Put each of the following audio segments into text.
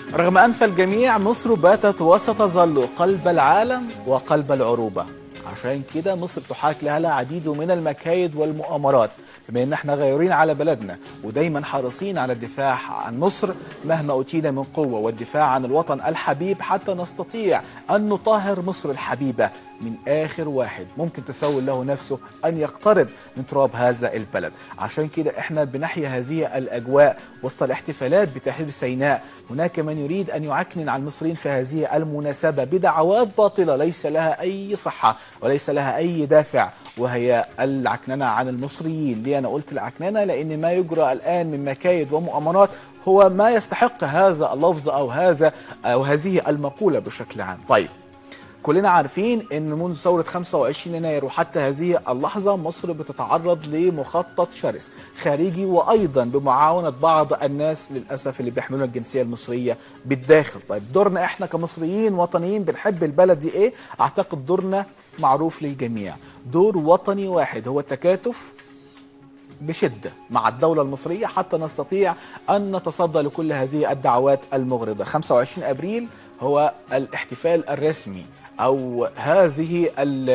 رغم أنف الجميع مصر باتت وستظل قلب العالم وقلب العروبة عشان كده مصر تحاك لها العديد من المكايد والمؤامرات بما ان احنا غيورين على بلدنا ودايما حريصين على الدفاع عن مصر مهما اوتينا من قوه والدفاع عن الوطن الحبيب حتى نستطيع ان نطهر مصر الحبيبه من اخر واحد ممكن تسول له نفسه ان يقترب من تراب هذا البلد عشان كده احنا بنحيا هذه الاجواء وسط الاحتفالات بتحرير سيناء هناك من يريد ان يعكنن على المصريين في هذه المناسبه بدعوات باطله ليس لها اي صحه وليس لها اي دافع وهي العكننه عن المصريين ليه انا قلت العكننه لان ما يجرى الان من مكايد ومؤامرات هو ما يستحق هذا اللفظ او هذا او هذه المقوله بشكل عام طيب كلنا عارفين ان منذ ثوره 25 يناير وحتى هذه اللحظه مصر بتتعرض لمخطط شرس خارجي وايضا بمعاونه بعض الناس للاسف اللي بيحملون الجنسيه المصريه بالداخل طيب دورنا احنا كمصريين وطنيين بنحب البلد دي ايه اعتقد دورنا معروف للجميع دور وطني واحد هو التكاتف بشدة مع الدولة المصرية حتى نستطيع أن نتصدى لكل هذه الدعوات المغرضة 25 أبريل هو الاحتفال الرسمي أو هذه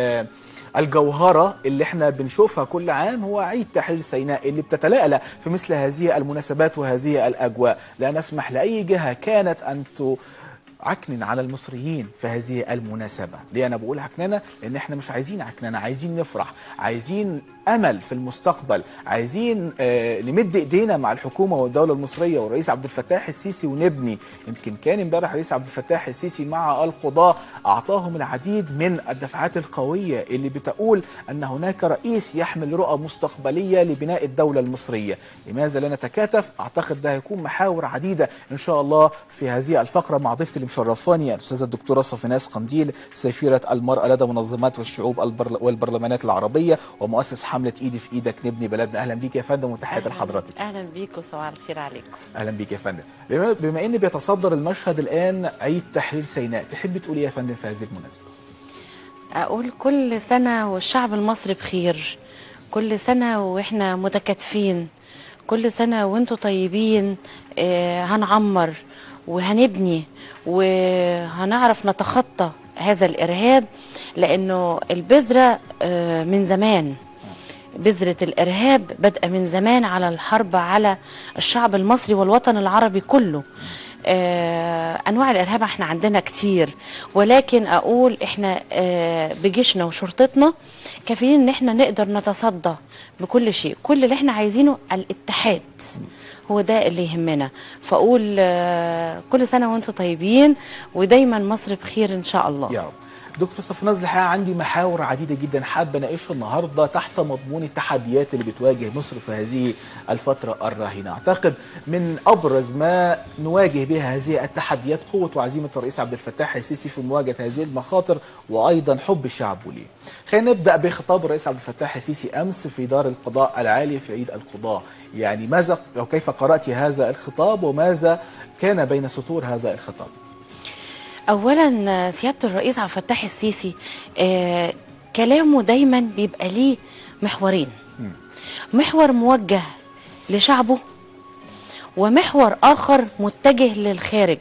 الجوهرة اللي احنا بنشوفها كل عام هو عيد تحرير سيناء اللي بتتلألأ في مثل هذه المناسبات وهذه الأجواء لا نسمح لأي جهة كانت أن عكنن على المصريين في هذه المناسبة ليه أنا بقول عكننة لأن احنا مش عايزين عكننة عايزين نفرح عايزين أمل في المستقبل عايزين آه نمد إيدينا مع الحكومة والدولة المصرية والرئيس عبد الفتاح السيسي ونبني يمكن كان امبارح الرئيس عبد الفتاح السيسي مع القضاة أعطاهم العديد من الدفعات القوية اللي بتقول أن هناك رئيس يحمل رؤى مستقبلية لبناء الدولة المصرية لماذا لا نتكاتف أعتقد ده هيكون محاور عديدة إن شاء الله في هذه الفقرة مع ضيفتي اللي مشرفاني الاستاذه الدكتوره صفيناس قنديل سفيره المراه لدى منظمات والشعوب والبرلمانات العربيه ومؤسس حمله ايدي في ايدك نبني بلدنا اهلا بيك يا فندم وتحياتي لحضرتك اهلا بيك وصباح الخير عليكم اهلا بيك يا فندم بما, بما ان بيتصدر المشهد الان عيد تحرير سيناء تحب تقول يا فندم في هذه المناسبه اقول كل سنه والشعب المصري بخير كل سنه واحنا متكاتفين كل سنه وانتم طيبين آه هنعمر وهنبني وهنعرف نتخطى هذا الارهاب لانه البذره من زمان بذره الارهاب بادئه من زمان على الحرب على الشعب المصري والوطن العربي كله انواع الارهاب احنا عندنا كتير ولكن اقول احنا بجيشنا وشرطتنا كافيين ان احنا نقدر نتصدى بكل شيء كل اللي احنا عايزينه الاتحاد هو ده اللي يهمنا فاقول كل سنه وانتم طيبين ودايما مصر بخير ان شاء الله يا رب دكتور صفناز الحقيقه عندي محاور عديده جدا حابه اناقشها النهارده تحت مضمون التحديات اللي بتواجه مصر في هذه الفتره الراهنه، اعتقد من ابرز ما نواجه بها هذه التحديات قوه وعزيمه الرئيس عبد الفتاح السيسي في مواجهه هذه المخاطر وايضا حب الشعب ليه. خلينا نبدا بخطاب الرئيس عبد الفتاح السيسي امس في دار القضاء العالي في عيد القضاه، يعني ماذا او كيف قرات هذا الخطاب وماذا كان بين سطور هذا الخطاب؟ اولا سياده الرئيس عبد الفتاح السيسي آه كلامه دايما بيبقى ليه محورين محور موجه لشعبه ومحور اخر متجه للخارج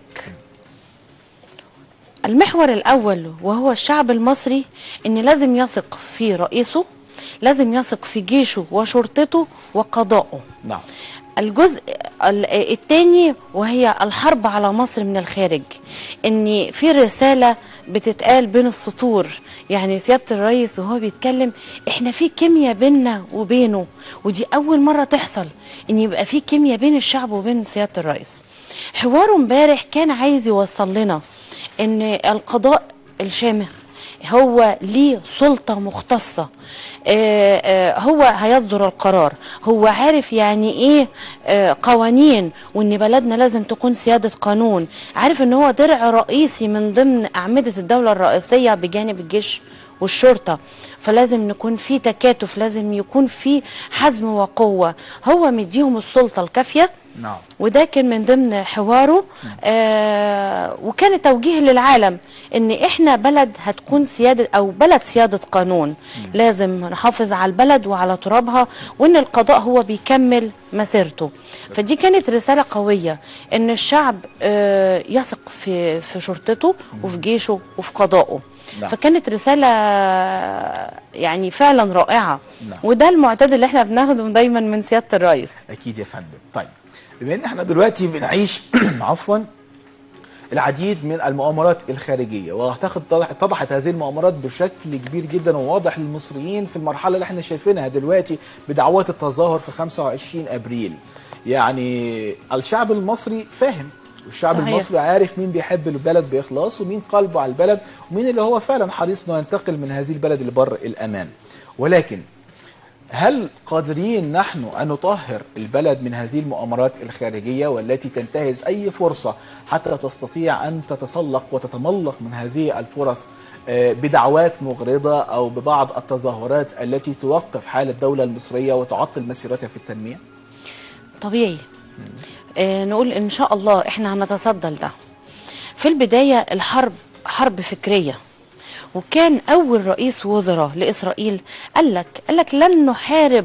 المحور الاول وهو الشعب المصري ان لازم يثق في رئيسه لازم يثق في جيشه وشرطته وقضائه نعم الجزء الثاني وهي الحرب على مصر من الخارج ان في رساله بتتقال بين السطور يعني سياده الرئيس وهو بيتكلم احنا في كيمياء بيننا وبينه ودي اول مره تحصل ان يبقى في كيمياء بين الشعب وبين سياده الرئيس حواره امبارح كان عايز يوصل لنا ان القضاء الشامخ هو ليه سلطة مختصة آه آه هو هيصدر القرار هو عارف يعني ايه آه قوانين وان بلدنا لازم تكون سيادة قانون عارف ان هو درع رئيسي من ضمن اعمدة الدولة الرئيسية بجانب الجيش والشرطه فلازم نكون في تكاتف لازم يكون في حزم وقوه هو مديهم السلطه الكافيه نعم وده كان من ضمن حواره آه وكان توجيه للعالم ان احنا بلد هتكون سياده او بلد سياده قانون لازم نحافظ على البلد وعلى ترابها وان القضاء هو بيكمل مسيرته فدي كانت رساله قويه ان الشعب آه يثق في في شرطته وفي جيشه وفي قضائه نعم. فكانت رساله يعني فعلا رائعه نعم. وده المعتاد اللي احنا بناخده دايما من سياده الرئيس اكيد يا فندم طيب بما ان احنا دلوقتي بنعيش عفوا العديد من المؤامرات الخارجيه واعتقد طرح- اتضحت هذه المؤامرات بشكل كبير جدا وواضح للمصريين في المرحله اللي احنا شايفينها دلوقتي بدعوات التظاهر في 25 ابريل يعني الشعب المصري فاهم والشعب صحيح. المصري عارف مين بيحب البلد باخلاص ومين قلبه على البلد ومين اللي هو فعلا حريص انه ينتقل من هذه البلد لبر الامان ولكن هل قادرين نحن أن نطهر البلد من هذه المؤامرات الخارجية والتي تنتهز أي فرصة حتى تستطيع أن تتسلق وتتملق من هذه الفرص آه، بدعوات مغرضة أو ببعض التظاهرات التي توقف حال الدولة المصرية وتعطل مسيرتها في التنمية؟ طبيعي آه نقول ان شاء الله احنا هنتصدى لده في البدايه الحرب حرب فكريه وكان اول رئيس وزراء لاسرائيل قال لك قال لك لن نحارب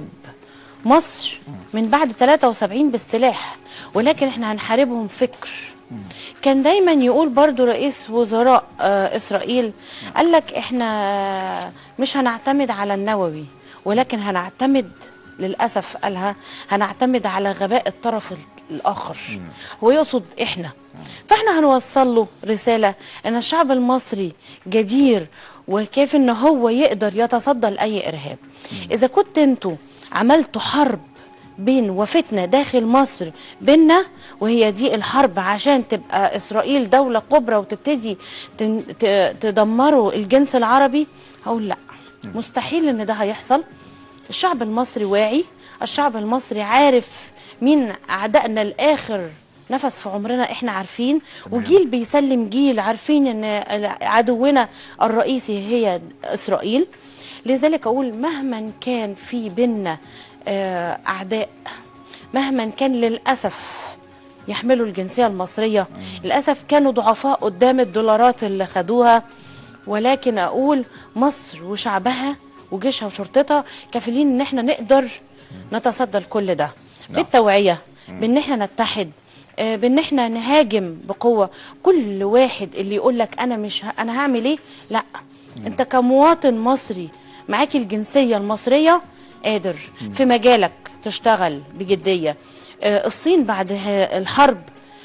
مصر من بعد 73 بالسلاح ولكن احنا هنحاربهم فكر كان دايما يقول برضو رئيس وزراء آه اسرائيل قال لك احنا مش هنعتمد على النووي ولكن هنعتمد للاسف قالها هنعتمد على غباء الطرف ال- الاخر هو يقصد احنا فاحنا هنوصل له رساله ان الشعب المصري جدير وكيف ان هو يقدر يتصدى لاي ارهاب اذا كنت انتوا عملتوا حرب بين وفتنة داخل مصر بينا وهي دي الحرب عشان تبقى إسرائيل دولة كبرى وتبتدي تن- ت- تدمروا الجنس العربي هقول لا مستحيل ان ده هيحصل الشعب المصري واعي الشعب المصري عارف مين أعدائنا الآخر نفس في عمرنا احنا عارفين وجيل بيسلم جيل عارفين ان عدونا الرئيسي هي اسرائيل لذلك اقول مهما كان في بينا آه، اعداء مهما كان للاسف يحملوا الجنسيه المصريه للاسف كانوا ضعفاء قدام الدولارات اللي خدوها ولكن اقول مصر وشعبها وجيشها وشرطتها كافلين ان احنا نقدر نتصدى لكل ده بالتوعيه بان احنا نتحد آه، بان احنا نهاجم بقوه كل واحد اللي يقول لك انا مش ه... انا هعمل ايه لا انت كمواطن مصري معاك الجنسيه المصريه قادر في مجالك تشتغل بجديه آه، الصين بعد ه- الحرب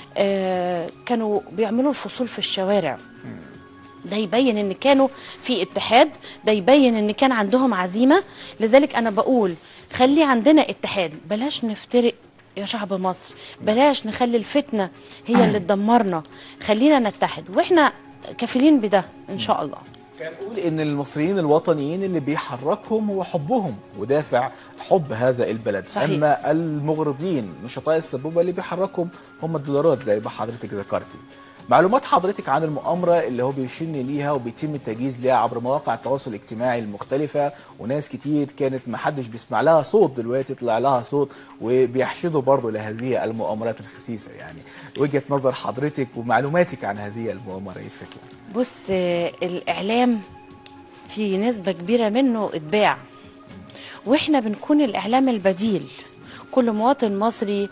آه، كانوا بيعملوا الفصول في الشوارع ده يبين ان كانوا في اتحاد ده يبين ان كان عندهم عزيمه لذلك انا بقول خلي عندنا اتحاد بلاش نفترق يا شعب مصر بلاش نخلي الفتنه هي اللي تدمرنا خلينا نتحد واحنا كفيلين بده ان شاء الله كان نقول ان المصريين الوطنيين اللي بيحركهم هو حبهم ودافع حب هذا البلد صحيح. اما المغرضين نشطاء السبوبه اللي بيحركهم هم الدولارات زي ما حضرتك ذكرتي معلومات حضرتك عن المؤامرة اللي هو بيشن ليها وبيتم التجهيز ليها عبر مواقع التواصل الاجتماعي المختلفة وناس كتير كانت محدش بيسمع لها صوت دلوقتي طلع لها صوت وبيحشدوا برضه لهذه المؤامرات الخسيسة يعني وجهة نظر حضرتك ومعلوماتك عن هذه المؤامرة إيه بشكل عام بص آه، الاعلام في نسبه كبيره منه اتباع واحنا بنكون الاعلام البديل كل مواطن مصري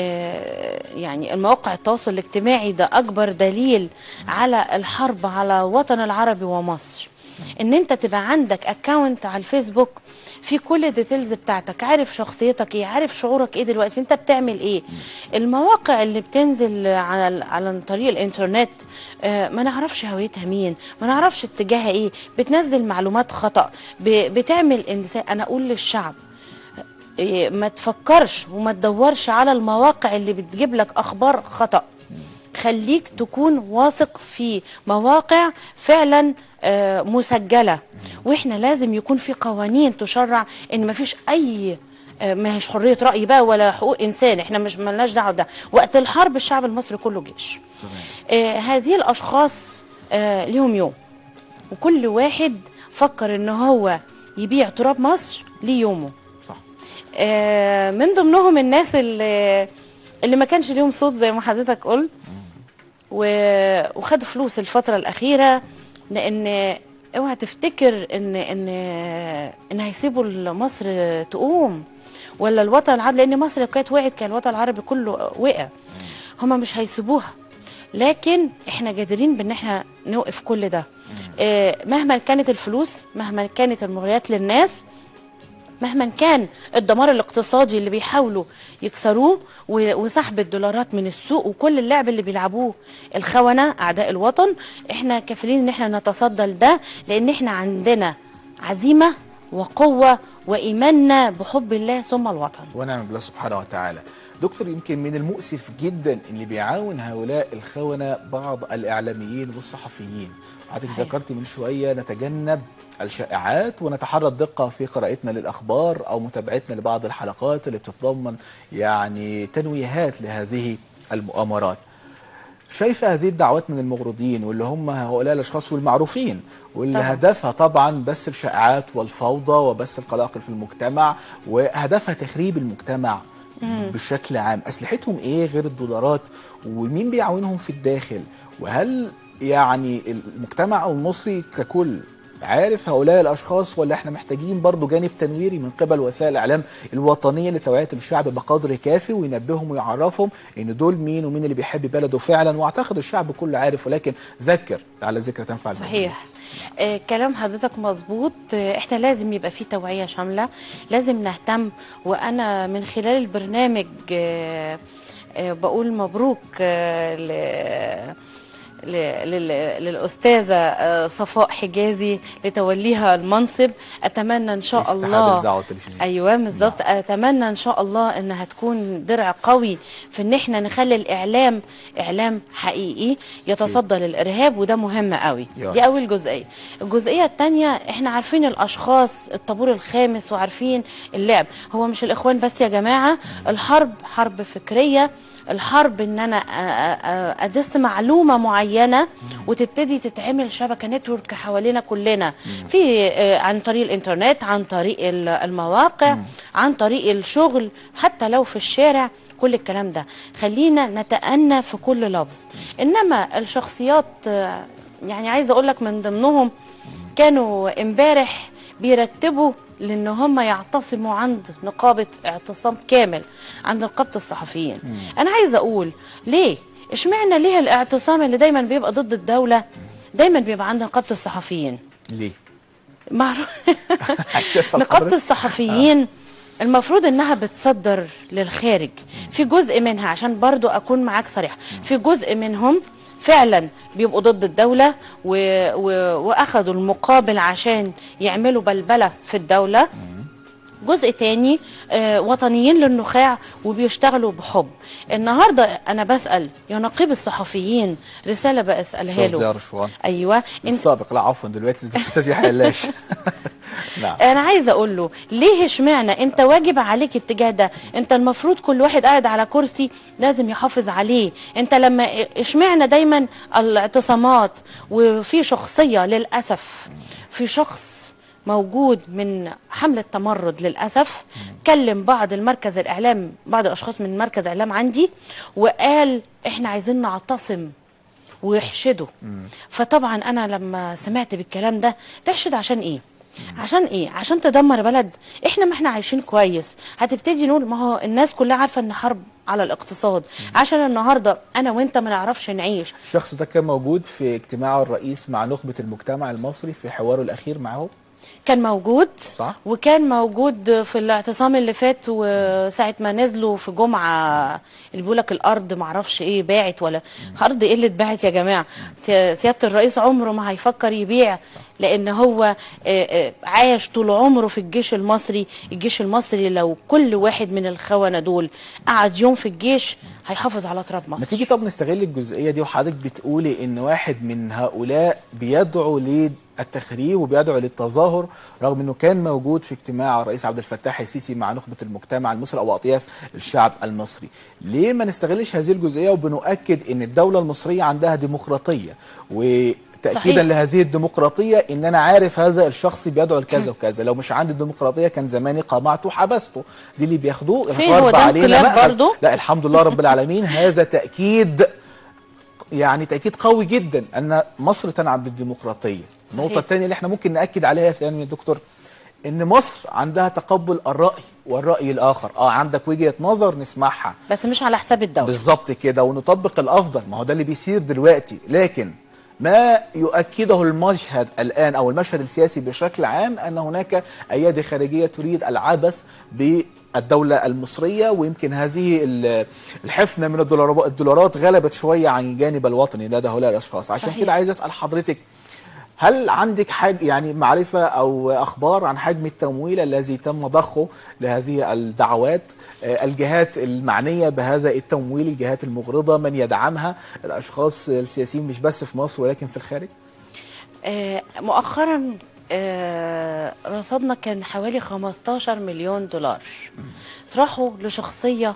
آه، يعني المواقع التواصل الاجتماعي ده اكبر دليل على الحرب على الوطن العربي ومصر ان انت تبقى عندك اكونت على الفيسبوك في كل الديتيلز بتاعتك عارف شخصيتك ايه عارف شعورك ايه دلوقتي انت بتعمل ايه المواقع اللي بتنزل على على طريق الانترنت آه، ما نعرفش هويتها مين ما نعرفش اتجاهها ايه بتنزل معلومات خطأ ب- بتعمل انسان انا اقول للشعب إيه، ما تفكرش وما تدورش على المواقع اللي بتجيب لك اخبار خطأ خليك تكون واثق في مواقع فعلا آه، مسجلة واحنا لازم يكون في قوانين تشرع ان ما فيش اي آه، ما هيش حرية رأي بقى ولا حقوق انسان احنا مش ملناش دعوة بده وقت الحرب الشعب المصري كله جيش آه، هذه الاشخاص آه، ليهم يوم وكل واحد فكر ان هو يبيع تراب مصر ليه يومه صح آه، من ضمنهم الناس اللي اللي ما كانش ليهم صوت زي ما حضرتك قلت و- وخدوا فلوس الفترة الأخيرة لأن اوعى تفتكر ان ان ان هيسيبوا مصر تقوم ولا الوطن العربي لان مصر لو كانت وقعت كان الوطن العربي كله وقع هما مش هيسيبوها لكن احنا قادرين بان احنا نوقف كل ده آه، مهما كانت الفلوس مهما كانت المغريات للناس مهما كان الدمار الاقتصادي اللي بيحاولوا يكسروه و- وسحب الدولارات من السوق وكل اللعب اللي بيلعبوه الخونة أعداء الوطن احنا كافلين ان احنا نتصدى لده لان احنا عندنا عزيمة وقوة وإيماننا بحب الله ثم الوطن ونعم بالله سبحانه وتعالى دكتور يمكن من المؤسف جدا اللي بيعاون هؤلاء الخونة بعض الإعلاميين والصحفيين حضرتك صحيح. ذكرت من شوية نتجنب الشائعات ونتحرى الدقة في قراءتنا للأخبار أو متابعتنا لبعض الحلقات اللي بتتضمن يعني تنويهات لهذه المؤامرات شايفة هذه الدعوات من المغرضين واللي هم هؤلاء الأشخاص والمعروفين واللي طبعاً. هدفها طبعا بس الشائعات والفوضى وبس القلاقل في المجتمع وهدفها تخريب المجتمع بشكل عام أسلحتهم إيه غير الدولارات ومين بيعاونهم في الداخل وهل يعني المجتمع المصري ككل عارف هؤلاء الأشخاص ولا احنا محتاجين برضو جانب تنويري من قبل وسائل الإعلام الوطنية لتوعية الشعب بقدر كافي وينبههم ويعرفهم إن دول مين ومين اللي بيحب بلده فعلا وأعتقد الشعب كله عارف ولكن ذكر على ذكر تنفع المؤمنين. صحيح آه، كلام حضرتك مظبوط آه، احنا لازم يبقى في توعية شاملة لازم نهتم وانا من خلال البرنامج آه، آه، بقول مبروك آه، ل- ل- لل- للأستاذة آه، صفاء حجازي لتوليها المنصب أتمنى إن شاء استحالة الله الإذاعة والتلفزيون. ايوه بالظبط اتمنى ان شاء الله انها تكون درع قوي في ان احنا نخلي الاعلام اعلام حقيقي يتصدى للارهاب وده مهم قوي يا رب. دي اول جزئيه الجزئيه الثانيه احنا عارفين الاشخاص الطابور الخامس وعارفين اللعب هو مش الاخوان بس يا جماعه الحرب حرب فكريه الحرب ان انا أ- أ- أ- ادس معلومه معينه وتبتدي تتعمل شبكه نتورك حوالينا كلنا في آه، عن طريق الانترنت عن طريق ال- المواقع عن طريق الشغل حتى لو في الشارع كل الكلام ده خلينا نتأنى في كل لفظ انما الشخصيات آه، يعني عايزه اقول لك من ضمنهم كانوا امبارح بيرتبوا لان هم يعتصموا عند نقابه اعتصام كامل عند نقابه الصحفيين انا عايزه اقول ليه اشمعنى ليه الاعتصام اللي دايما بيبقى ضد الدوله دايما بيبقى عند نقابه الصحفيين ليه؟ معروف عايز أسأل نقابه حضرتك؟ الصحفيين المفروض انها بتصدر للخارج في جزء منها عشان برضو اكون معاك صريح في جزء منهم فعلا بيبقوا ضد الدولة و... و... واخدوا المقابل عشان يعملوا بلبلة في الدولة جزء تاني آه، وطنيين للنخاع وبيشتغلوا بحب النهارده انا بسال يا نقيب الصحفيين رساله بسالها أستاذ له ضياء رشوان. ايوه انت السابق لا عفوا دلوقتي الاستاذ يحيى اللاش نعم انا عايزه اقول له ليه اشمعنى انت واجب عليك الاتجاه ده انت المفروض كل واحد قاعد على كرسي لازم يحافظ عليه انت لما اشمعنى دايما الاعتصامات وفي شخصيه للاسف في شخص موجود من حملة تمرد للأسف كلم بعض المركز الإعلام بعض الأشخاص من مركز إعلام عندي وقال إحنا عايزين نعتصم ويحشدوا فطبعا انا لما سمعت بالكلام ده تحشد عشان ايه عشان ايه عشان تدمر بلد احنا ما احنا عايشين كويس هتبتدي نقول ما هو الناس كلها عارفه ان حرب على الاقتصاد عشان النهارده انا وانت ما نعرفش نعيش الشخص ده كان موجود في اجتماع الرئيس مع نخبة المجتمع المصري في حواره الأخير معه كان موجود صح. وكان موجود في الاعتصام اللي فات وساعه ما نزلوا في جمعه اللي بيقول لك الارض معرفش ايه باعت ولا ارض ايه اللي اتباعت يا جماعه سي- سياده الرئيس عمره ما هيفكر يبيع لان هو آه، آه، عاش طول عمره في الجيش المصري الجيش المصري لو كل واحد من الخونه دول قعد يوم في الجيش هيحافظ على تراب ما مصر تيجي طب نستغل الجزئية دي وحضرتك بتقولي إن واحد من هؤلاء بيدعو للتخريب وبيدعو للتظاهر رغم إنه كان موجود في اجتماع الرئيس عبد الفتاح السيسي مع نخبة المجتمع المصري أو أطياف الشعب المصري ليه ما نستغلش هذه الجزئية وبنؤكد إن الدولة المصرية عندها ديمقراطية و تاكيدا صحيح. لهذه الديمقراطيه ان انا عارف هذا الشخص بيدعو لكذا وكذا لو مش عندي الديمقراطيه كان زماني قمعته وحبسته دي اللي بياخدوه في هو الغرب ده علينا انقلاب مأخذ. برضو؟ لا الحمد لله رب العالمين هذا تاكيد يعني تاكيد قوي جدا ان مصر تنعم بالديمقراطيه النقطه صحيح. الثانيه اللي احنا ممكن ناكد عليها ثاني يا دكتور ان مصر عندها تقبل الراي والراي الاخر اه عندك وجهه نظر نسمعها بس مش على حساب الدوله بالظبط كده ونطبق الافضل ما هو ده اللي بيصير دلوقتي لكن ما يؤكده المشهد الان او المشهد السياسي بشكل عام ان هناك ايادي خارجيه تريد العبث بالدوله المصريه ويمكن هذه ال- الحفنه من الدولار- الدولارات غلبت شويه عن الجانب الوطني لدى هؤلاء الاشخاص عشان صحيح. كده عايز اسال حضرتك هل عندك حاجة يعني معرفة أو أخبار عن حجم التمويل الذي تم ضخه لهذه الدعوات آه، الجهات المعنية بهذا التمويل الجهات المغرضة من يدعمها الأشخاص السياسيين مش بس في مصر ولكن في الخارج آه، مؤخرا آه، رصدنا كان حوالي 15 مليون دولار راحوا لشخصية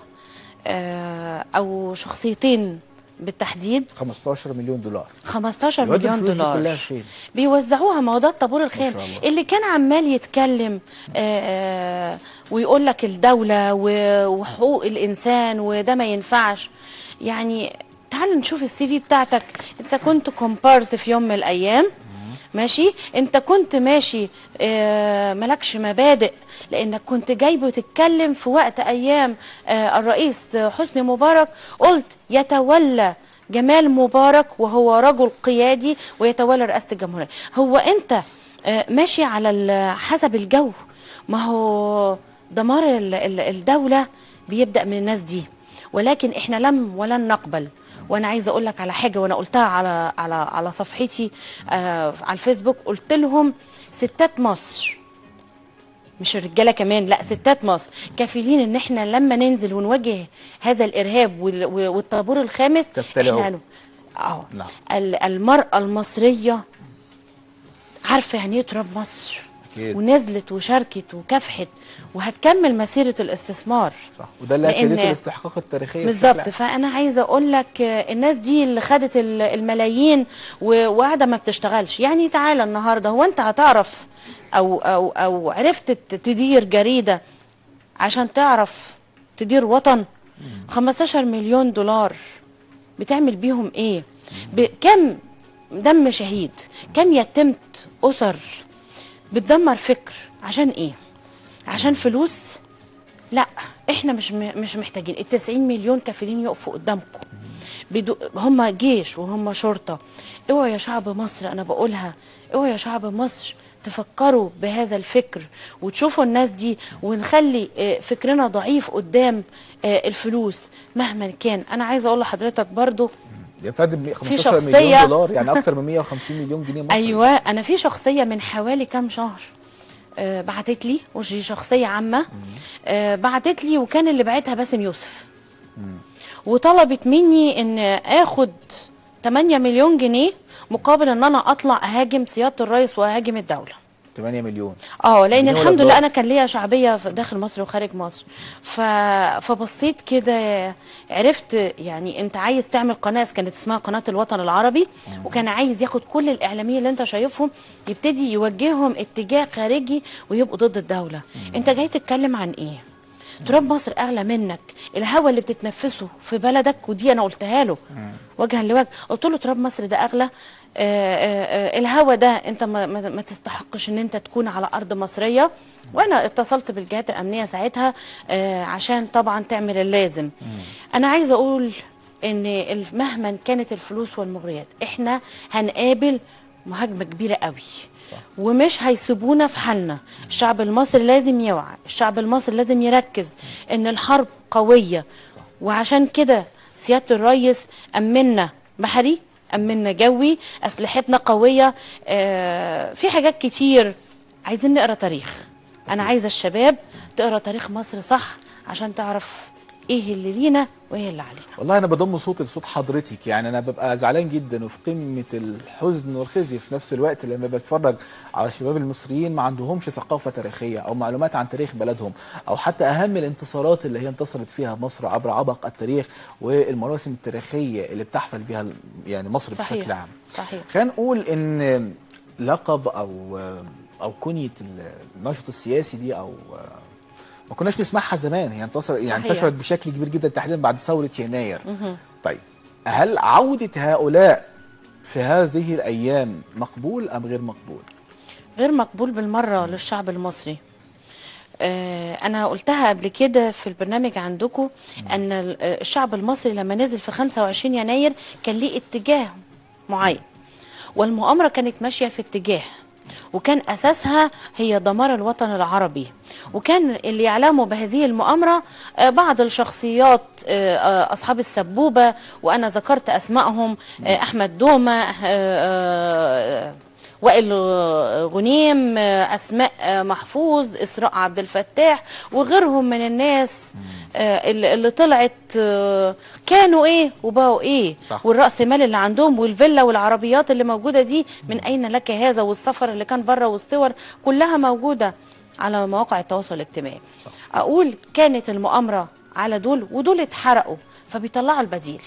آه، أو شخصيتين بالتحديد 15 مليون دولار 15 يودوا مليون الفلوس دي دولار كلها فين؟ بيوزعوها ما هو ده الطابور ما الخام شاء الله. اللي كان عمال يتكلم آه، آه، ويقول لك الدولة و- وحقوق الإنسان وده ما ينفعش يعني تعال نشوف السي في بتاعتك انت كنت كومبارس في يوم من الأيام ماشي انت كنت ماشي آه، ملكش مبادئ لانك كنت جاي بتتكلم في وقت ايام آه، الرئيس حسني مبارك قلت يتولى جمال مبارك وهو رجل قيادي ويتولى رئاسه الجمهوريه هو انت آه، ماشي على ال- حسب الجو ما هو دمار ال- ال- الدوله بيبدا من الناس دي ولكن احنا لم ولن نقبل وانا عايزه اقول لك على حاجه وانا قلتها على على على صفحتي آه على الفيسبوك قلت لهم ستات مصر مش الرجاله كمان لا ستات مصر كفيلين ان احنا لما ننزل ونواجه هذا الارهاب وال- والطابور الخامس تبتلعوا. احنا هن- اه نعم. ال- المراه المصريه عارفه يعني ايه تراب مصر أكيد. ونزلت وشاركت وكافحت وهتكمل مسيره الاستثمار صح وده اللي لأن- أكدته الاستحقاق التاريخية بشكل بالظبط عام. فانا عايزه اقول لك آه، الناس دي اللي خدت ال- الملايين و- وقاعده ما بتشتغلش يعني تعالى النهارده هو انت هتعرف او او او عرفت ت- تدير جريده عشان تعرف تدير وطن 15 مليون دولار بتعمل بيهم ايه بكم دم شهيد كم يتمت اسر بتدمر فكر عشان ايه عشان فلوس لا احنا مش م- مش محتاجين ال 90 مليون كافلين يقفوا قدامكم بدو هم جيش وهم شرطه اوعوا يا شعب مصر انا بقولها اوعوا يا شعب مصر تفكروا بهذا الفكر وتشوفوا الناس دي ونخلي آه، فكرنا ضعيف قدام آه، الفلوس مهما كان انا عايزه اقول لحضرتك برضو يا فندم 15 مليون شخصية- دولار يعني أكتر من 150 مليون جنيه مصري ايوه انا في شخصيه من حوالي كام شهر آه بعتت لي ودي شخصيه عامه آه بعتت لي وكان اللي بعتها باسم يوسف وطلبت مني ان اخد 8 مليون جنيه مقابل ان انا اطلع اهاجم سياده الرئيس واهاجم الدوله 8 مليون اه لان جنيه ولا الحمد لله دولار؟ انا كان ليا شعبيه في داخل مصر وخارج مصر ف... فبصيت كده عرفت يعني انت عايز تعمل قناه كانت اسمها قناه الوطن العربي وكان عايز ياخد كل الاعلاميين اللي انت شايفهم يبتدي يوجههم اتجاه خارجي ويبقوا ضد الدوله انت جاي تتكلم عن ايه تراب مصر اغلى منك الهواء اللي بتتنفسه في بلدك ودي انا قلتها له وجها لوجه قلت له تراب مصر ده اغلى آه، آه، آه، الهوا ده انت ما, ما, ما تستحقش ان انت تكون على ارض مصريه وانا اتصلت بالجهات الامنيه ساعتها آه، عشان طبعا تعمل اللازم انا عايزه اقول ان ال- مهما كانت الفلوس والمغريات احنا هنقابل مهاجمه كبيره قوي صح. ومش هيسيبونا في حالنا الشعب المصري لازم يوعى الشعب المصري لازم يركز ان الحرب قويه صح. وعشان كده سياده الرئيس امنا بحري امنا جوي اسلحتنا قويه آه في حاجات كتير عايزين نقرا تاريخ انا عايزه الشباب تقرا تاريخ مصر صح عشان تعرف ايه اللي لينا وايه اللي علينا والله انا بضم صوتي لصوت حضرتك يعني انا ببقى زعلان جدا وفي قمه الحزن والخزي في نفس الوقت لما بتفرج على الشباب المصريين ما عندهمش ثقافه تاريخيه او معلومات عن تاريخ بلدهم او حتى اهم الانتصارات اللي هي انتصرت فيها مصر عبر عبق التاريخ والمراسم التاريخيه اللي بتحفل بها يعني مصر صحيح. بشكل عام صحيح خلينا نقول ان لقب او او كنيه الناشط السياسي دي او ما كناش نسمعها زمان هي انتصر يعني صحيح. انتشرت بشكل كبير جدا تحديدا بعد ثوره يناير طيب هل عوده هؤلاء في هذه الايام مقبول ام غير مقبول غير مقبول بالمرة للشعب المصري آه، أنا قلتها قبل كده في البرنامج عندكم أن ال- آه، الشعب المصري لما نزل في 25 يناير كان ليه اتجاه معين والمؤامرة كانت ماشية في اتجاه وكان أساسها هي دمار الوطن العربي وكان اللي يعلموا بهذه المؤامرة آه، بعض الشخصيات آه، آه، أصحاب السبوبة وأنا ذكرت أسمائهم آه، أحمد دومة آه، آه، وائل غنيم اسماء محفوظ اسراء عبد الفتاح وغيرهم من الناس آه، اللي اللي طلعت آه، كانوا ايه وبقوا ايه صح. والراس مال اللي عندهم والفيلا والعربيات اللي موجوده دي من اين لك هذا والسفر اللي كان بره والصور كلها موجوده على مواقع التواصل الاجتماعي صح. اقول كانت المؤامره على دول ودول اتحرقوا فبيطلعوا البديل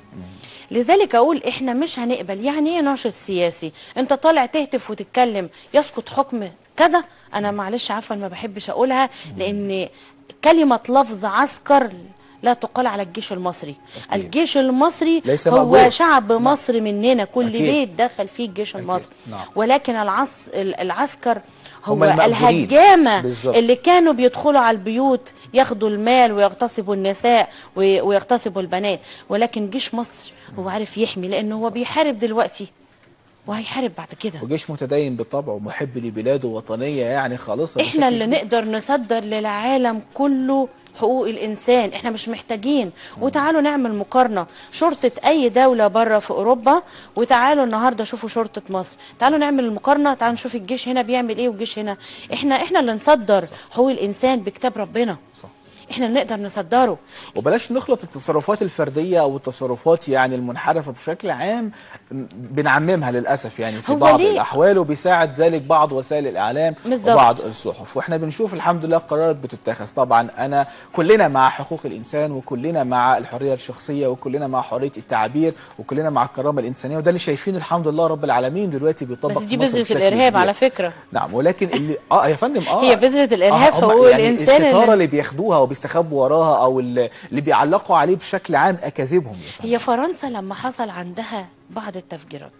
لذلك اقول احنا مش هنقبل يعني ايه ناشط سياسي انت طالع تهتف وتتكلم يسقط حكم كذا انا معلش عفوا ما بحبش اقولها لان كلمه لفظ عسكر لا تقال على الجيش المصري أكيد. الجيش المصري ليس هو مأجور. شعب مصر مننا كل أكيد. بيت دخل فيه الجيش أكيد. المصري نعم. ولكن العص... ال- العسكر هو هم المأجورين. الهجامه بالظبط. اللي كانوا بيدخلوا على البيوت ياخدوا المال ويغتصبوا النساء وي- ويغتصبوا البنات ولكن جيش مصر هو عارف يحمي لانه هو بيحارب دلوقتي وهيحارب بعد كده وجيش متدين بالطبع ومحب لبلاده وطنيه يعني خالصه احنا بشكل اللي كبير. نقدر نصدر للعالم كله حقوق الانسان احنا مش محتاجين وتعالوا نعمل مقارنه شرطه اي دوله بره في اوروبا وتعالوا النهارده شوفوا شرطه مصر تعالوا نعمل المقارنه تعالوا نشوف الجيش هنا بيعمل ايه والجيش هنا احنا احنا اللي نصدر حقوق الانسان بكتاب ربنا صح. احنا اللي نقدر نصدره وبلاش نخلط التصرفات الفرديه او التصرفات يعني المنحرفه بشكل عام م- بنعممها للاسف يعني في هو بعض ليه؟ الاحوال وبيساعد ذلك بعض وسائل الاعلام بالظبط. وبعض الصحف واحنا بنشوف الحمد لله قرارات بتتخذ طبعا انا كلنا مع حقوق الانسان وكلنا مع الحريه الشخصيه وكلنا مع حريه التعبير وكلنا مع الكرامه الانسانيه وده اللي شايفينه الحمد لله رب العالمين دلوقتي بيطبق بس في دي مصر بذره بشكل الارهاب كبير. على فكره نعم ولكن اللي اه يا فندم اه هي بذرة الإرهاب هم حقوق يعني الإنسان الستاره اللي- اللي بياخدوها وبيستخبوا وراها او اللي اللي بيعلقوا عليه بشكل عام اكاذيبهم يا فندم هي فرنسا لما حصل عندها بعض التفجيرات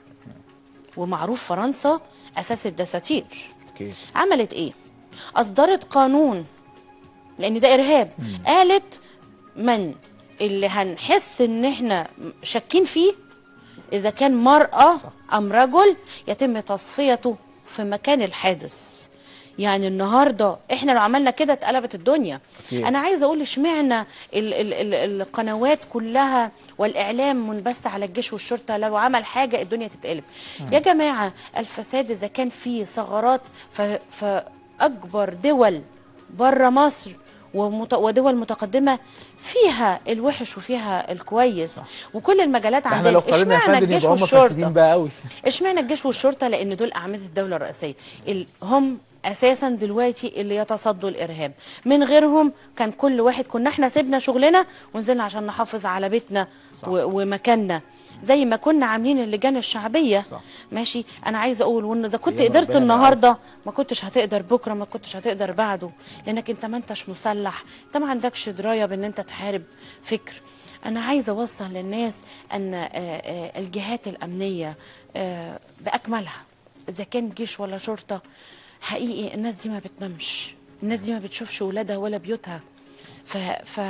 ومعروف فرنسا اساس الدساتير اوكي عملت ايه اصدرت قانون لان ده ارهاب قالت من اللي هنحس ان احنا شاكين فيه اذا كان مرأة صح. ام رجل يتم تصفيته في مكان الحادث يعني النهارده احنا لو عملنا كده اتقلبت الدنيا أكيد. انا عايزه اقول اشمعنى ال ال ال القنوات كلها والاعلام منبث على الجيش والشرطه لو عمل حاجه الدنيا تتقلب يا جماعه الفساد اذا كان فيه ثغرات ف- فاكبر دول بره مصر ومت... ودول متقدمه فيها الوحش وفيها الكويس صح. وكل المجالات احنا عندنا لو قارنا يا اشمعنى فندم الجيش يبقى هم والشرطه فاسدين بقى قوي اشمعنى الجيش والشرطه لان دول اعمده الدوله الرئيسيه ال- هم اساسا دلوقتي اللي يتصدوا الارهاب من غيرهم كان كل واحد كنا احنا سيبنا شغلنا ونزلنا عشان نحافظ على بيتنا صح. و- ومكاننا زي ما كنا عاملين اللجان الشعبيه صح. ماشي انا عايزه اقول وان اذا كنت أيام قدرت ربنا النهارده ما كنتش هتقدر بكره ما كنتش هتقدر بعده لانك انت ما انتش مسلح انت ما عندكش درايه بان انت تحارب فكر انا عايزه اوصل للناس ان آه، آه، الجهات الامنيه آه، باكملها اذا كان جيش ولا شرطه حقيقي الناس دي ما بتنامش الناس دي ما بتشوفش ولادها ولا بيوتها ف, ف...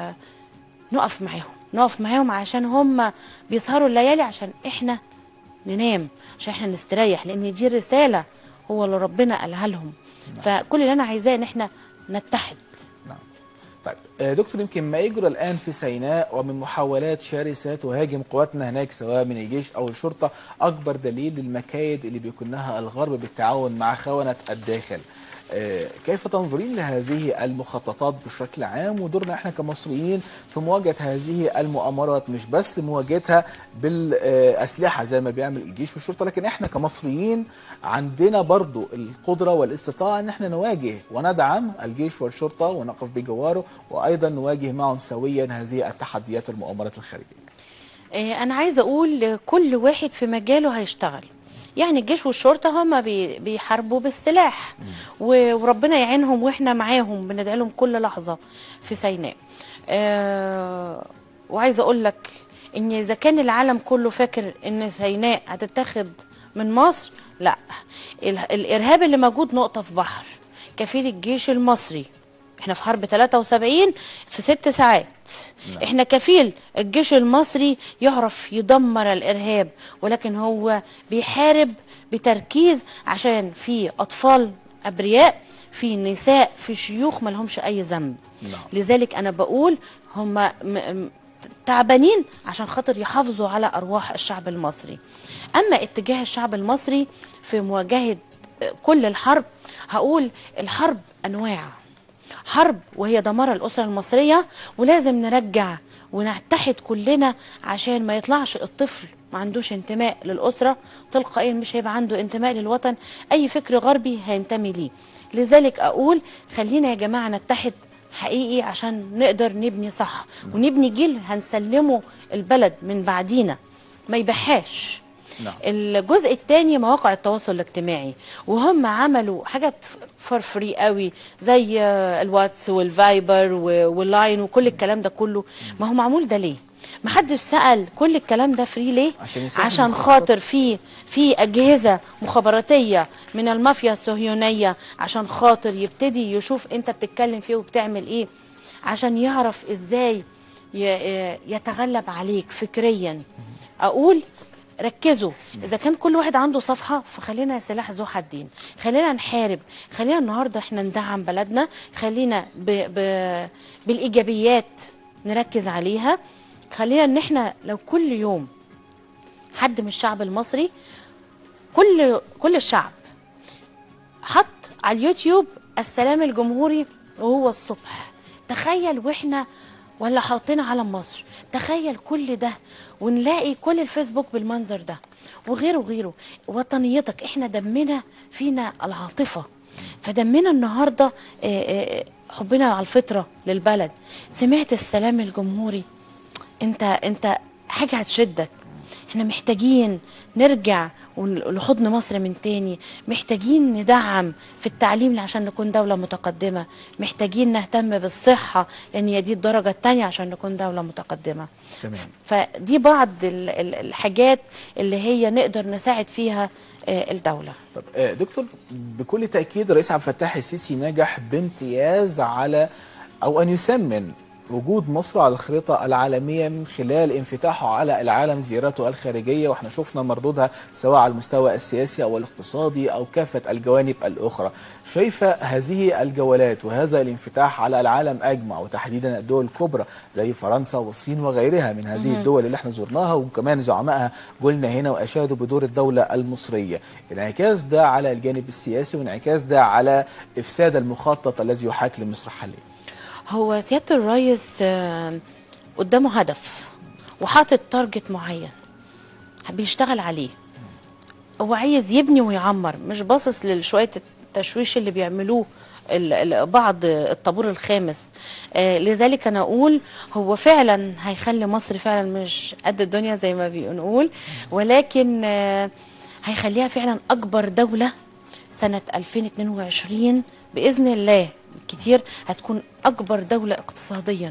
نقف معاهم نقف معاهم عشان هم بيسهروا الليالي عشان احنا ننام عشان احنا نستريح لان دي رساله هو اللي ربنا قالها لهم فكل اللي انا عايزاه ان احنا نتحد نعم طيب آه، دكتور يمكن ما يجرى الان في سيناء ومن محاولات شرسه تهاجم قواتنا هناك سواء من الجيش او الشرطه اكبر دليل للمكايد اللي بيكونها الغرب بالتعاون مع خونه الداخل آه، كيف تنظرين لهذه المخططات بشكل عام ودورنا احنا كمصريين في مواجهه هذه المؤامرات مش بس مواجهتها بالاسلحه زي ما بيعمل الجيش والشرطه لكن احنا كمصريين عندنا برضو القدره والاستطاعه ان احنا نواجه وندعم الجيش والشرطه ونقف بجواره وايضا نواجه معهم سويا هذه التحديات والمؤامرات الخارجيه. آه، انا عايزه اقول كل واحد في مجاله هيشتغل يعني الجيش والشرطه هم بي- بيحاربوا بالسلاح و- وربنا يعينهم واحنا معاهم بندعي لهم كل لحظه في سيناء آه، وعايزه اقول لك ان اذا كان العالم كله فاكر ان سيناء هتتاخد من مصر لا ال- الارهاب اللي موجود نقطه في بحر كفيل الجيش المصري احنا في حرب 73 في ست ساعات نعم. احنا كفيل الجيش المصري يعرف يدمر الارهاب ولكن هو بيحارب بتركيز عشان في اطفال ابرياء في نساء في شيوخ ما لهمش اي ذنب نعم. لذلك انا بقول هم م- م- تعبانين عشان خاطر يحافظوا على ارواح الشعب المصري اما اتجاه الشعب المصري في مواجهه كل الحرب هقول الحرب انواع حرب وهي دمار الأسرة المصرية ولازم نرجع ونتحد كلنا عشان ما يطلعش الطفل ما عندوش انتماء للأسرة تلقائيا مش هيبقى عنده انتماء للوطن أي فكر غربي هينتمي ليه لذلك أقول خلينا يا جماعة نتحد حقيقي عشان نقدر نبني صح ونبني جيل هنسلمه البلد من بعدينا ما يبحاش نعم. الجزء الثاني مواقع التواصل الاجتماعي وهم عملوا حاجات فور فري قوي زي آه، الواتس والفايبر و- واللاين وكل الكلام ده كله ما هو معمول ده ليه ما حدش سأل كل الكلام ده فري ليه عشان يسهل عشان المخطط. خاطر في في أجهزة مخابراتية من المافيا الصهيونية عشان خاطر يبتدي يشوف انت بتتكلم فيه وبتعمل ايه عشان يعرف ازاي ي- يتغلب عليك فكريا اقول ركزوا اذا كان كل واحد عنده صفحه فخلينا سلاح ذو حدين خلينا نحارب خلينا النهارده احنا ندعم بلدنا خلينا ب... ب... بالايجابيات نركز عليها خلينا ان احنا لو كل يوم حد من الشعب المصري كل كل الشعب حط على اليوتيوب السلام الجمهوري وهو الصبح تخيل واحنا ولا حاطين علم مصر تخيل كل ده ونلاقي كل الفيسبوك بالمنظر ده وغيره وغيره وطنيتك احنا دمنا فينا العاطفة فدمنا النهاردة آه، آه، حبنا على الفطرة للبلد سمعت السلام الجمهوري انت انت حاجة هتشدك احنا محتاجين نرجع ون- لحضن مصر من تاني محتاجين ندعم في التعليم عشان نكون دولة متقدمة محتاجين نهتم بالصحة لأن هي دي الدرجة التانية عشان نكون دولة متقدمة تمام فدي بعض ال- ال- الحاجات اللي هي نقدر نساعد فيها آه، الدولة طب آه، دكتور بكل تأكيد الرئيس عبد الفتاح السيسي نجح بامتياز على أو أن يسمن وجود مصر على الخريطة العالمية من خلال انفتاحه على العالم زيارته الخارجية واحنا شفنا مردودها سواء على المستوى السياسي أو الاقتصادي أو كافة الجوانب الأخرى شايفة هذه الجولات وهذا الانفتاح على العالم أجمع وتحديدا الدول الكبرى زي فرنسا والصين وغيرها من هذه الدول اللي احنا زرناها وكمان زعمائها قلنا هنا وأشادوا بدور الدولة المصرية انعكاس ده على الجانب السياسي وانعكاس ده على إفساد المخطط الذي يحاك لمصر حاليا هو سيادة الرئيس آه، قدامه هدف وحاطط تارجت معين بيشتغل عليه هو عايز يبني ويعمر مش باصص لشوية التشويش اللي بيعملوه ال- ال- بعض الطابور الخامس آه لذلك انا اقول هو فعلا هيخلي مصر فعلا مش قد الدنيا زي ما بنقول ولكن آه هيخليها فعلا اكبر دولة سنة 2022 بإذن الله كتير هتكون أكبر دولة اقتصاديا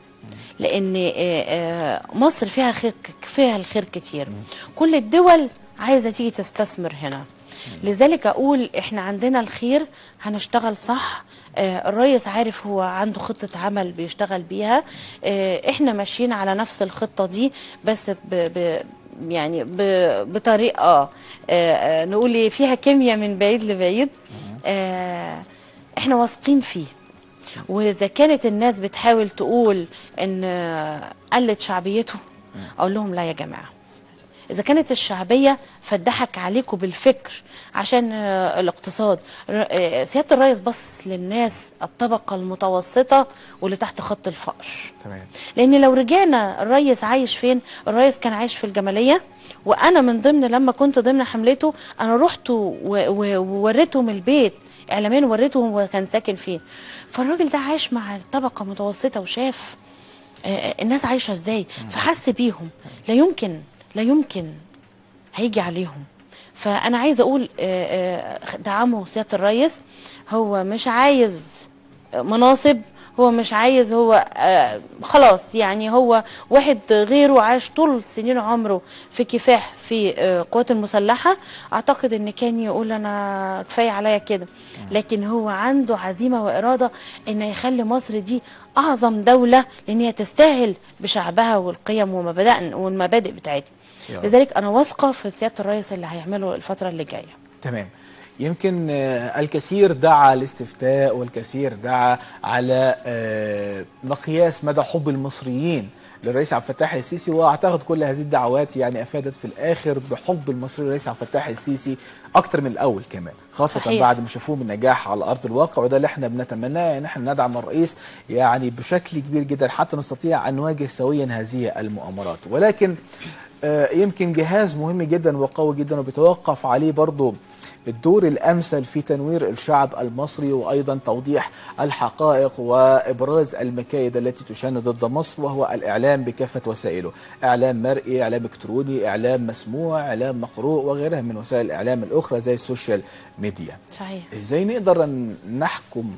لأن آه، آه، مصر فيها خير فيها الخير كتير كل الدول عايزة تيجي تستثمر هنا لذلك أقول إحنا عندنا الخير هنشتغل صح آه، الرئيس عارف هو عنده خطة عمل بيشتغل بيها آه، إحنا ماشيين على نفس الخطة دي بس ب ب يعني ب- بطريقه آه، آه، نقول إيه، فيها كيمياء من بعيد لبعيد آه، احنا واثقين فيه واذا كانت الناس بتحاول تقول ان آه، قلت شعبيته اقول لهم لا يا جماعه اذا كانت الشعبيه فاتضحك عليكم بالفكر عشان آه، الاقتصاد ر- آه، سياده الرئيس بص للناس الطبقه المتوسطه واللي تحت خط الفقر تمام لان لو رجعنا الريس عايش فين الريس كان عايش في الجماليه وانا من ضمن لما كنت ضمن حملته انا رحت و- و- ووريتهم البيت اعلاميا وريتهم هو كان ساكن فين فالراجل ده عايش مع طبقه متوسطه وشاف آه، الناس عايشه ازاي فحس بيهم لا يمكن لا يمكن هيجي عليهم فانا عايزه اقول آه، آه، دعموا سياده الرئيس هو مش عايز مناصب هو مش عايز هو آه، خلاص يعني هو واحد غيره عاش طول سنين عمره في كفاح في آه، القوات المسلحة اعتقد ان كان يقول انا كفاية عليا كده لكن هو عنده عزيمة وإرادة ان يخلي مصر دي اعظم دولة لان هي تستاهل بشعبها والقيم ومبادئ والمبادئ بتاعتها يا رب. لذلك انا واثقة في سيادة الرئيس اللي هيعمله الفترة اللي جاية تمام يمكن آه، الكثير دعا الاستفتاء والكثير دعا على آه، مقياس مدى حب المصريين للرئيس عبد الفتاح السيسي واعتقد كل هذه الدعوات يعني افادت في الاخر بحب المصري للرئيس عبد الفتاح السيسي اكتر من الاول كمان خاصه صحيح. بعد ما شافوه من نجاح على ارض الواقع وده اللي احنا بنتمناه ان احنا ندعم الرئيس يعني بشكل كبير جدا حتى نستطيع ان نواجه سويا هذه المؤامرات ولكن آه، يمكن جهاز مهم جدا وقوي جدا وبيتوقف عليه برضه الدور الامثل في تنوير الشعب المصري وايضا توضيح الحقائق وابراز المكايد التي تشن ضد مصر وهو الاعلام بكافه وسائله، اعلام مرئي، اعلام الكتروني، اعلام مسموع، اعلام مقروء وغيرها من وسائل الاعلام الاخرى زي السوشيال ميديا. صحيح ازاي نقدر ان نحكم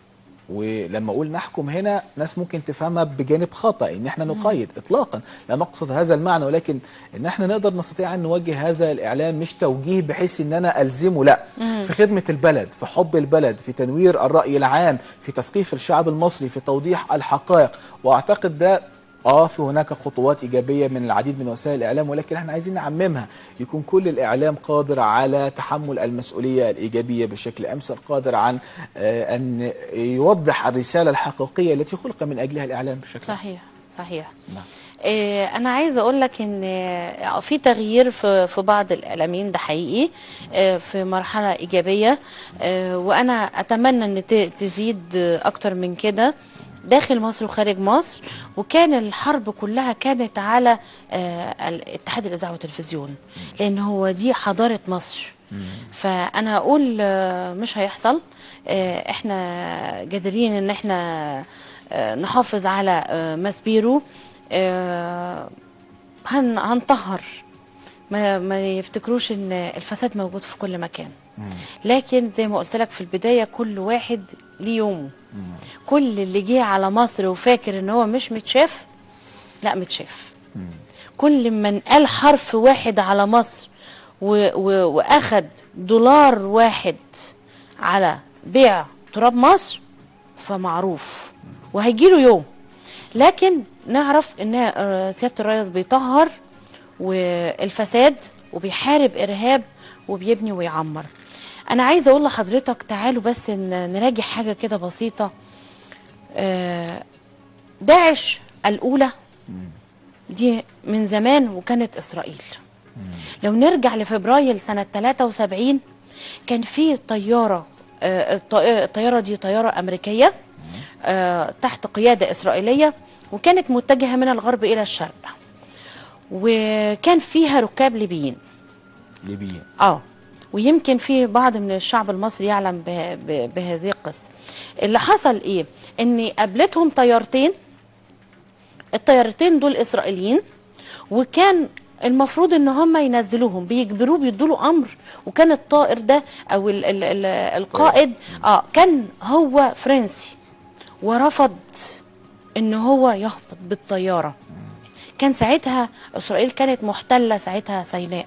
ولما اقول نحكم هنا ناس ممكن تفهمها بجانب خطا ان احنا نقيد اطلاقا لا نقصد هذا المعنى ولكن ان احنا نقدر نستطيع ان نوجه هذا الاعلام مش توجيه بحيث ان انا الزمه لا في خدمه البلد في حب البلد في تنوير الراي العام في تثقيف الشعب المصري في توضيح الحقائق واعتقد ده اه في هناك خطوات ايجابيه من العديد من وسائل الاعلام ولكن احنا عايزين نعممها يكون كل الاعلام قادر على تحمل المسؤوليه الايجابيه بشكل امثل قادر عن آه ان يوضح الرساله الحقيقيه التي خلق من اجلها الاعلام بشكل عام. صحيح صحيح نعم. إيه، انا عايزه اقول لك ان آه، في تغيير في في بعض الاعلاميين ده حقيقي آه، في مرحله ايجابيه آه، وانا اتمنى ان ت- تزيد آه، اكتر من كده داخل مصر وخارج مصر وكان الحرب كلها كانت على آه، ال- اتحاد الاذاعه والتلفزيون لان هو دي حضاره مصر فانا اقول آه، مش هيحصل آه، احنا قادرين ان احنا آه، نحافظ على آه، ماسبيرو آه، هن هنطهر ما, ما يفتكروش ان الفساد موجود في كل مكان لكن زي ما قلت لك في البدايه كل واحد ليه يومه كل اللي جه على مصر وفاكر ان هو مش متشاف لا متشاف كل من قال حرف واحد على مصر و و واخد دولار واحد على بيع تراب مصر فمعروف وهيجيله يوم لكن نعرف ان آه، سياده الرئيس بيطهر والفساد وبيحارب ارهاب وبيبني ويعمر انا عايزه اقول لحضرتك تعالوا بس ن- نراجع حاجه كده بسيطه آه، داعش الاولى دي من زمان وكانت اسرائيل لو نرجع لفبراير سنه 73 كان في طياره آه، الط- الطياره دي طياره امريكيه آه، تحت قياده اسرائيليه وكانت متجهه من الغرب الى الشرق وكان فيها ركاب ليبيين ليبيين اه ويمكن في بعض من الشعب المصري يعلم به- ب- بهذه القصه اللي حصل ايه ان قابلتهم طيارتين الطيارتين دول اسرائيليين وكان المفروض ان هم ينزلوهم بيجبروه بيدوا له امر وكان الطائر ده او ال ال ال القائد اه كان هو فرنسي ورفض ان هو يهبط بالطياره كان ساعتها اسرائيل كانت محتله ساعتها سيناء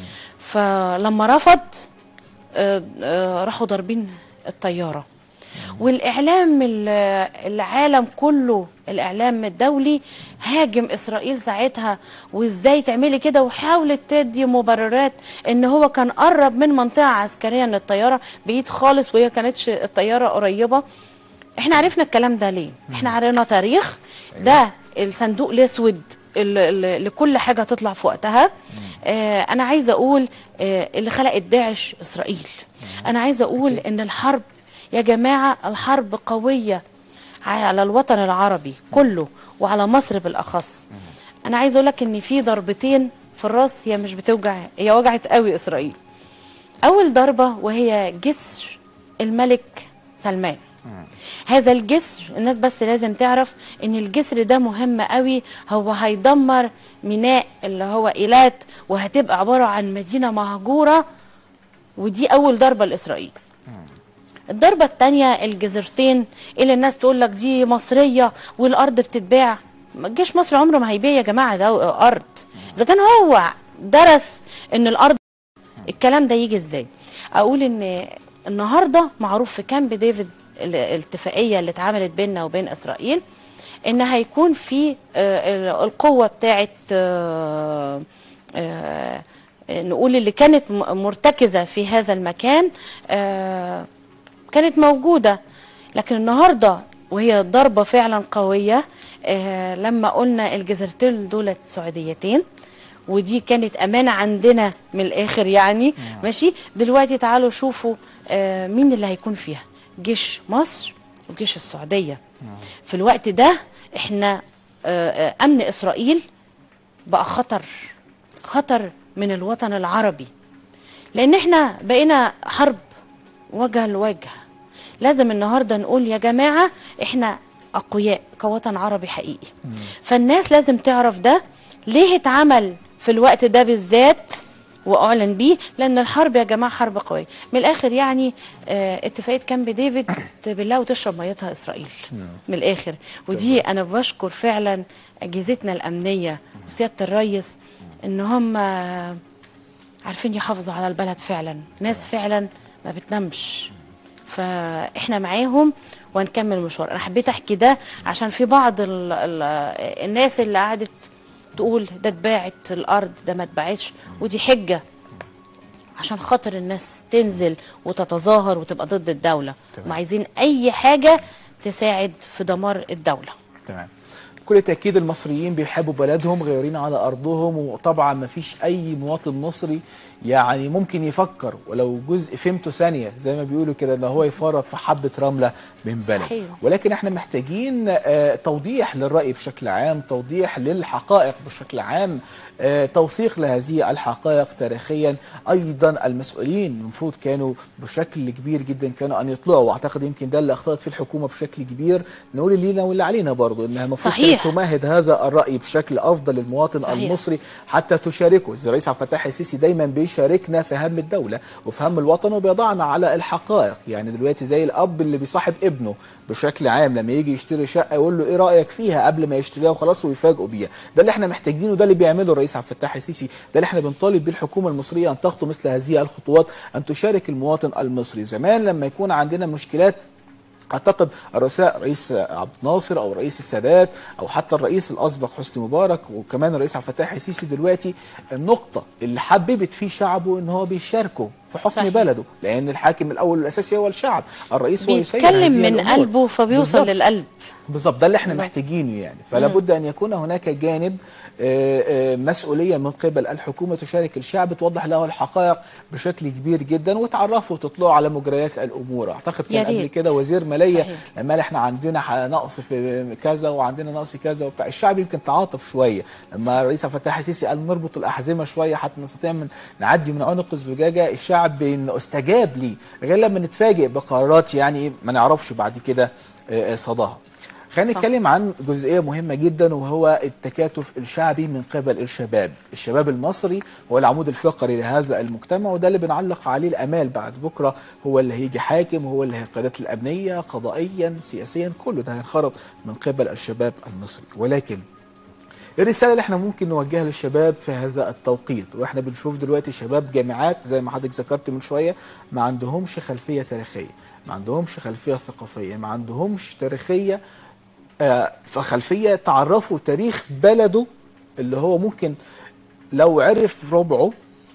فلما رفض آه، آه، راحوا ضاربين الطياره والاعلام ال- العالم كله الاعلام الدولي هاجم اسرائيل ساعتها وازاي تعملي كده وحاولت تدي مبررات ان هو كان قرب من منطقه عسكريه من الطياره بعيد خالص وهي كانتش الطياره قريبه احنا عرفنا الكلام ده ليه احنا قرينا تاريخ ده الصندوق الاسود ال- ال- لكل حاجه تطلع في وقتها آه انا عايزه اقول آه اللي خلقت داعش اسرائيل انا عايزه اقول ان الحرب يا جماعه الحرب قويه على الوطن العربي كله وعلى مصر بالاخص انا عايزه اقول لك ان في ضربتين في الراس هي مش بتوجع هي وجعت قوي اسرائيل اول ضربه وهي جسر الملك سلمان هذا الجسر الناس بس لازم تعرف ان الجسر ده مهم قوي هو هيدمر ميناء اللي هو ايلات وهتبقى عباره عن مدينه مهجوره ودي اول ضربه لاسرائيل الضربه الثانيه الجزرتين اللي الناس تقول لك دي مصريه والارض بتتباع جيش مصر عمره ما هيبيع يا جماعه ده ارض اذا كان هو درس ان الارض الكلام ده يجي ازاي اقول ان النهارده معروف في كامب ديفيد ال- الاتفاقيه اللي اتعملت بيننا وبين اسرائيل ان هيكون في آه، ال- القوه بتاعه آه، آه، نقول اللي كانت م- مرتكزه في هذا المكان آه، كانت موجوده لكن النهارده وهي ضربه فعلا قويه آه، لما قلنا الجزرتين دولت سعوديتين ودي كانت امانه عندنا من الاخر يعني ماشي دلوقتي تعالوا شوفوا آه، مين اللي هيكون فيها جيش مصر وجيش السعوديه في الوقت ده احنا آه، آه، امن اسرائيل بقى خطر خطر من الوطن العربي لان احنا بقينا حرب وجه لوجه لازم النهارده نقول يا جماعه احنا اقوياء كوطن عربي حقيقي فالناس لازم تعرف ده ليه اتعمل في الوقت ده بالذات واعلن بيه لان الحرب يا جماعه حرب قويه من الاخر يعني اه اتفاقيه كامب ديفيد بالله وتشرب ميتها اسرائيل من الاخر ودي انا بشكر فعلا اجهزتنا الامنيه وسياده الرئيس ان هم عارفين يحافظوا على البلد فعلا ناس فعلا ما بتنامش فاحنا معاهم وهنكمل المشوار انا حبيت احكي ده عشان في بعض ال ال الناس اللي قعدت تقول ده اتباعت الارض ده ما اتباعتش ودي حجه عشان خاطر الناس تنزل وتتظاهر وتبقى ضد الدوله تمام. هم عايزين اي حاجه تساعد في دمار الدوله تمام بكل تأكيد المصريين بيحبوا بلدهم غيرين على أرضهم وطبعا ما فيش أي مواطن مصري يعني ممكن يفكر ولو جزء فهمته ثانية زي ما بيقولوا كده ان هو يفرط في حبة رملة من بلد صحيح. ولكن احنا محتاجين آه، توضيح للرأي بشكل عام توضيح للحقائق بشكل عام آه، توثيق لهذه الحقائق تاريخيا أيضا المسؤولين المفروض كانوا بشكل كبير جدا كانوا أن يطلعوا واعتقد يمكن ده اللي أخطأت فيه الحكومة بشكل كبير نقول اللي لينا واللي علينا برضه انها المفروض صحيح. كانت تمهد هذا الرأي بشكل أفضل للمواطن صحيح. المصري حتى تشاركه زي الرئيس عبد الفتاح السيسي دايما بيشاركنا في هم الدولة وفي هم الوطن وبيضعنا على الحقائق يعني دلوقتي زي الأب اللي بيصاحب ابنه بشكل عام لما يجي يشتري شقة يقول له إيه رأيك فيها قبل ما يشتريها وخلاص ويفاجئوا بيها ده اللي احنا محتاجينه ده اللي بيعمله الرئيس عبد الفتاح السيسي ده اللي احنا بنطالب بيه الحكومة المصرية أن تخطو مثل هذه الخطوات أن تشارك المواطن المصري زمان لما يكون عندنا مشكلات اعتقد الرؤساء رئيس عبد الناصر او رئيس السادات او حتى الرئيس الاسبق حسني مبارك وكمان الرئيس عبد الفتاح السيسي دلوقتي النقطه اللي حببت فيه شعبه ان هو بيشاركه في حكم صحيح. بلده لان الحاكم الاول والاساسي هو الشعب الرئيس هو يسير بيتكلم هذه من الأمور. قلبه فبيوصل بالظبط. للقلب بالظبط ده اللي احنا بالظبط. محتاجينه يعني فلا بد ان يكون هناك جانب آه، آه، مسؤوليه من قبل الحكومه تشارك الشعب توضح له الحقائق بشكل كبير جدا وتعرفوا وتطلعوا على مجريات الامور اعتقد يا كان قبل ريت. كده وزير ماليه صحيح. لما قال احنا عندنا ح- نقص في كذا وعندنا نقص كذا وبتاع الشعب يمكن تعاطف شويه لما الرئيس عبد الفتاح السيسي قال نربط الاحزمه شويه حتى نستطيع من نعدي من عنق الزجاجه الشعب إنه استجاب ليه غير لما نتفاجئ بقرارات يعني ما نعرفش بعد كده آه، آه، صداها خلينا صح. نتكلم عن جزئيه مهمه جدا وهو التكاتف الشعبي من قبل الشباب الشباب المصري هو العمود الفقري لهذا المجتمع وده اللي بنعلق عليه الامال بعد بكره هو اللي هيجي حاكم هو اللي هي القيادات الامنيه قضائيا سياسيا كله ده هينخرط من قبل الشباب المصري ولكن الرسالة اللي احنا ممكن نوجهها للشباب في هذا التوقيت واحنا بنشوف دلوقتي شباب جامعات زي ما حضرتك ذكرت من شوية ما عندهمش خلفية تاريخية ما عندهمش خلفية ثقافية ما عندهمش تاريخية آه، فخلفية تعرفوا تاريخ بلده اللي هو ممكن لو عرف ربعه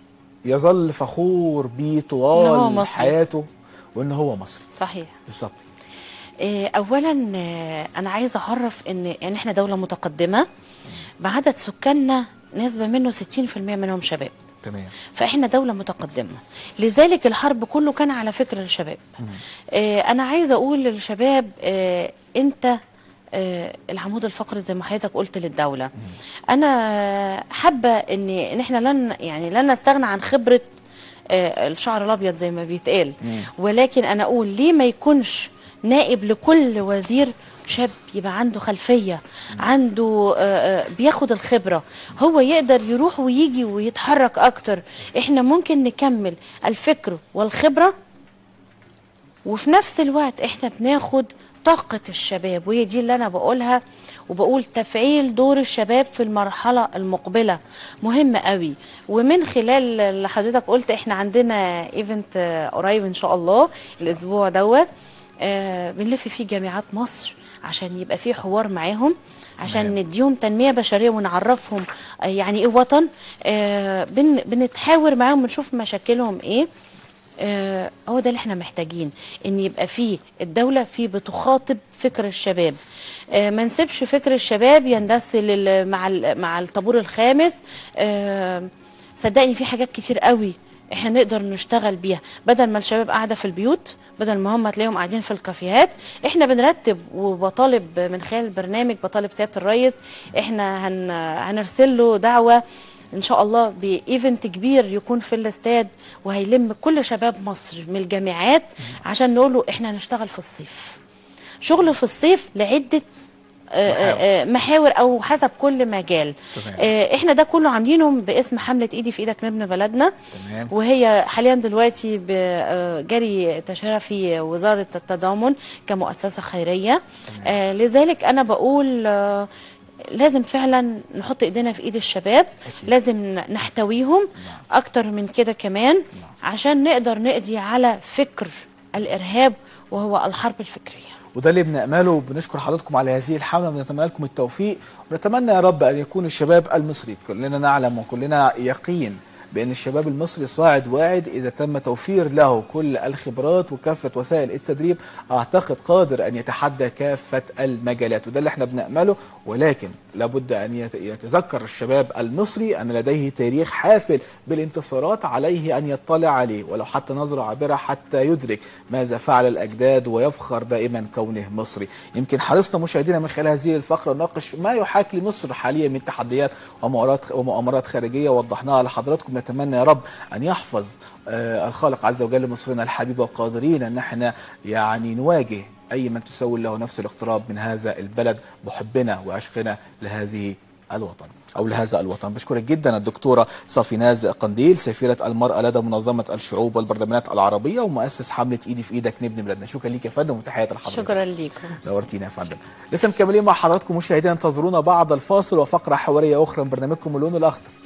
يظل فخور بيه إن هو طوال مصري. حياته وان هو مصري صحيح بالظبط آه، اولا آه، انا عايزه اعرف ان ان احنا دوله متقدمه بعدد سكاننا نسبه منه 60% منهم شباب تمام فاحنا دولة متقدمة لذلك الحرب كله كان على فكر الشباب آه انا عايزة اقول للشباب آه انت آه العمود الفقري زي ما حضرتك قلت للدولة انا حابة ان ان احنا لن يعني لن نستغنى عن خبرة آه الشعر الابيض زي ما بيتقال ولكن انا اقول ليه ما يكونش نائب لكل وزير شاب يبقى عنده خلفيه عنده آه، آه، بياخد الخبره هو يقدر يروح ويجي ويتحرك اكتر احنا ممكن نكمل الفكر والخبره وفي نفس الوقت احنا بناخد طاقة الشباب وهي دي اللي أنا بقولها وبقول تفعيل دور الشباب في المرحلة المقبلة مهم قوي ومن خلال اللي حضرتك قلت احنا عندنا ايفنت قريب ان شاء الله الاسبوع دوت آه بنلف فيه جامعات مصر عشان يبقى فيه حوار معاهم عشان تمام. نديهم تنمية بشرية ونعرفهم آه يعني ايه وطن آه بن بنتحاور معاهم بنشوف مشاكلهم ايه آه، هو ده اللي احنا محتاجين ان يبقى فيه الدوله فيه بتخاطب فكر الشباب آه، ما نسيبش فكر الشباب يندس لل- مع ال- مع الطابور الخامس آه، صدقني في حاجات كتير قوي احنا نقدر نشتغل بيها بدل ما الشباب قاعده في البيوت بدل ما هم تلاقيهم قاعدين في الكافيهات احنا بنرتب وبطالب من خلال البرنامج بطالب سياده الرئيس احنا هن هنرسل له دعوه ان شاء الله بايفنت كبير يكون في الاستاد وهيلم كل شباب مصر من الجامعات عشان نقول له احنا هنشتغل في الصيف شغل في الصيف لعده آه، آه، آه، محاور او حسب كل مجال تمام. آه، احنا ده كله عاملينهم باسم حمله ايدي في ايدك نبني بلدنا تمام. وهي حاليا دلوقتي ب- آه، جري تشهيرها في وزاره التضامن كمؤسسه خيريه آه، لذلك انا بقول آه، لازم فعلا نحط ايدينا في ايد الشباب أكيد. لازم نحتويهم اكتر من كده كمان عشان نقدر نقضي على فكر الارهاب وهو الحرب الفكريه وده اللي بنأمله وبنشكر حضراتكم على هذه الحملة ونتمنى لكم التوفيق ونتمنى يا رب أن يكون الشباب المصري كلنا نعلم وكلنا يقين بأن الشباب المصري صاعد واعد إذا تم توفير له كل الخبرات وكافة وسائل التدريب أعتقد قادر أن يتحدى كافة المجالات وده اللي احنا بنأمله ولكن لابد أن يت- يتذكر الشباب المصري أن لديه تاريخ حافل بالانتصارات عليه أن يطلع عليه ولو حتى نظرة عابرة حتى يدرك ماذا فعل الأجداد ويفخر دائما كونه مصري يمكن حرصنا مشاهدينا من خلال هذه الفقرة نناقش ما يحاك لمصر حاليا من تحديات ومؤامرات ومؤامرات خارجية وضحناها لحضراتكم نتمنى يا رب أن يحفظ آه، الخالق عز وجل مصرنا الحبيبة وقادرين أن احنا يعني نواجه أي من تسول له نفس الاقتراب من هذا البلد بحبنا وعشقنا لهذه الوطن أو لهذا الوطن بشكرك جدا الدكتورة صافيناز قنديل سفيرة المرأة لدى منظمة الشعوب والبرلمانات العربية ومؤسس حملة إيدي في إيدك نبني بلدنا شكرا ليك يا فندم وتحياتي لحضرتك شكرا ليكم نورتينا يا فندم لسه مكملين مع حضراتكم مشاهدينا انتظرونا بعد الفاصل وفقرة حوارية أخرى من برنامجكم اللون الأخضر